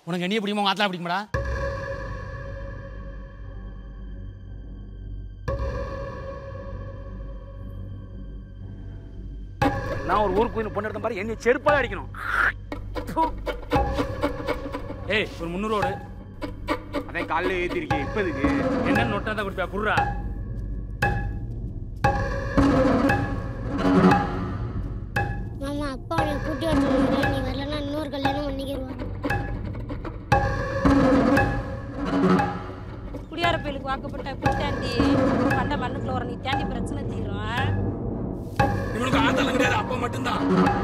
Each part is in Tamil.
உனக்கு என்னைய பிடிக்குமா உங்க ஆத்தலாம் பிடிக்குமாடா நான் ஒரு ஊருக்கு போய் பொண்ணு எடுத்த பாரு என்னை செருப்பால அடிக்கணும் ஏய் ஒரு முந்நூறு அதான் காலைல ஏத்திருக்கேன் இப்ப இதுக்கு என்ன நொட்டா தான் கொடுப்பியா குடுறா மாமா அப்பா உன்னை கூட்டி வர சொன்னாரு நீ வரலன்னா இன்னொரு கல்யாணம் பண்ணிக்கிடுவான் குடியார பயலுக்கு வாக்கப்பட்ட குட்டாண்டி பண்ட மண்ணுக்குள்ள வர நீ தாண்டி பிரச்சனை தீரும் இவனுக்கு ஆத்தலாம் கிடையாது அப்பா மட்டும்தான்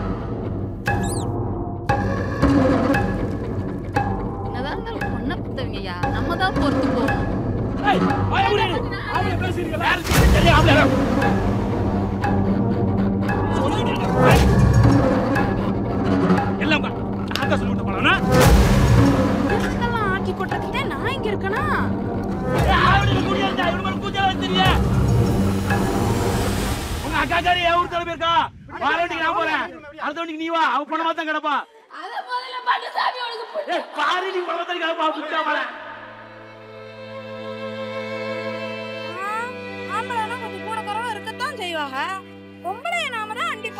என்னதான் இருந்தாலும் பொண்ணை புத்தவங்கய்யா நம்ம தான் பொறுத்து போகணும் ஏய் வாய மூடு ஆம்பளை பேசிருக்கல யாரு தெரிய ஆம்பளை எல்லாம் பா ஆத்தா சொல்லிட்டு போலானா இதெல்லாம் ஆக்கி கொட்டுறதுக்கிட்டே நான் இங்க இருக்கனா ஆவடி குடியாரா இவனு மேல கூச்சல வச்சிருக்க உங்க அக்கா காரி என் ஊர் தடவை இருக்கா வாரண்டிக்கு நான் போறேன் அடுத்த வண்டிக்கு நீ வா அவ பணமா தான் கிடப்பா ஏய் பாரு நீ பணமா தான் கிடப்பா புடிச்சா போறேன் ஆம்பளைனா கொஞ்சம் கூட குறவா இருக்கத்தான் செய்வாங்க பொம்பளை நாம தான் அண்டி